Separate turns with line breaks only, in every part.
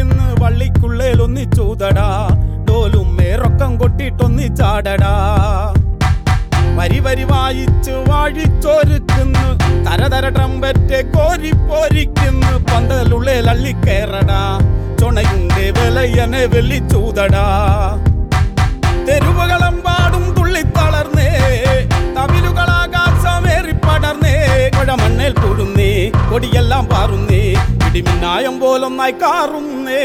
പൊരിക്കുന്ന് വള്ളിക്കുള്ളേൽ ഒന്നിച്ചൂതടാ ഡോലും മേറൊക്കം കൊട്ടിട്ടൊന്നി ചാടടാ വരി വരി വായിച്ച് വാഴിച്ചൊരുക്കുന്നു തരതര ട്രംപറ്റ് കോരി പോരിക്കുന്നു പന്തലുള്ളിൽ അള്ളിക്കേറടാ ചുണയുണ്ടേ വിലയനെ വെള്ളിച്ചൂതടാ തെരുവുകളെമ്പാടും തുള്ളിത്തളർന്നേ തമിലുകളാകാശമേറി പടർന്നേ കുഴമണ്ണേൽ കൂടുന്നേ കൊടിയെല്ലാം പാറുന്നേ ഇടിമിന്നായം പോലൊന്നായി കാറുന്നേ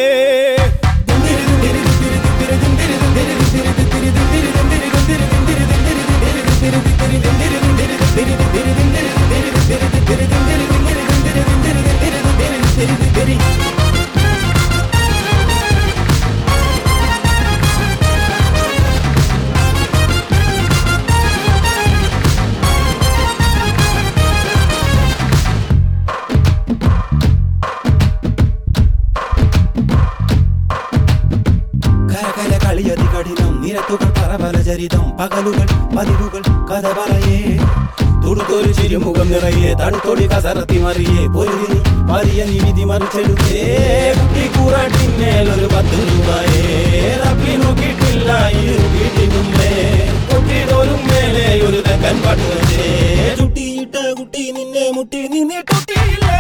കരകല കളിയതി കഠിനം നിരത്തുകൾ പറപല ചരിതം പകലുകൾ പതിവുകൾ കഥ പറയേ തുടുത്തൊരു ചിരിമുഖം നിറയെ തണുത്തൊടി കസറത്തി മറിയേ പൊരുതിനി വലിയ നിവിധി മറിച്ചെടുത്തേ കുട്ടി കൂറാട്ടിന്മേലൊരു പത്ത് രൂപയേ റബ്ബി നോക്കിയിട്ടില്ല ഇരു വീട്ടിനുമ്പേ കുട്ടിതോറും മേലെ ഒരു തെക്കൻ പട്ടുവച്ചേ ചുട്ടിയിട്ട കുട്ടി നിന്നെ മുട്ടി നിന്നെ തൊട്ടിയില്ലേ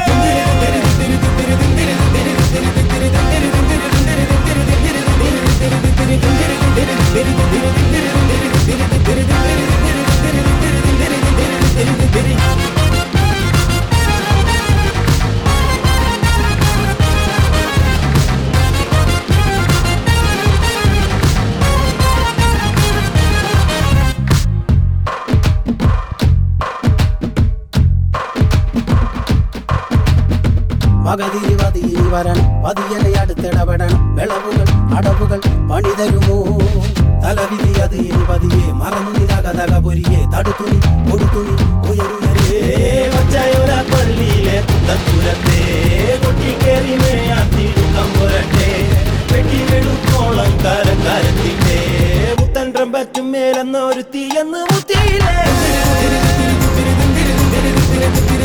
പകതിരി പതിരി വരണം പതിയനെ അടുത്തിടപെടണം വിളവുകൾ അടവുകൾ പണി തരുമോ തലവിധി അത് ഇനി പതിയെ മറന്നു നിതകതക പൊരിയെ തടുത്തുനി കൊടുത്തുനി ഉയരുയരേ പച്ചയോല പള്ളിയിലെ കുത്തത്തുരത്തെ കൊട്ടിക്കേറി മേയാത്തിടുക്കം പുരട്ടെ വെട്ടി വെളുക്കോളം കാരക്കാരത്തിന്റെ മുത്തൻ റമ്പറ്റും മേലെന്ന ഒരു തീയെന്ന് മുത്തിയില്ലേ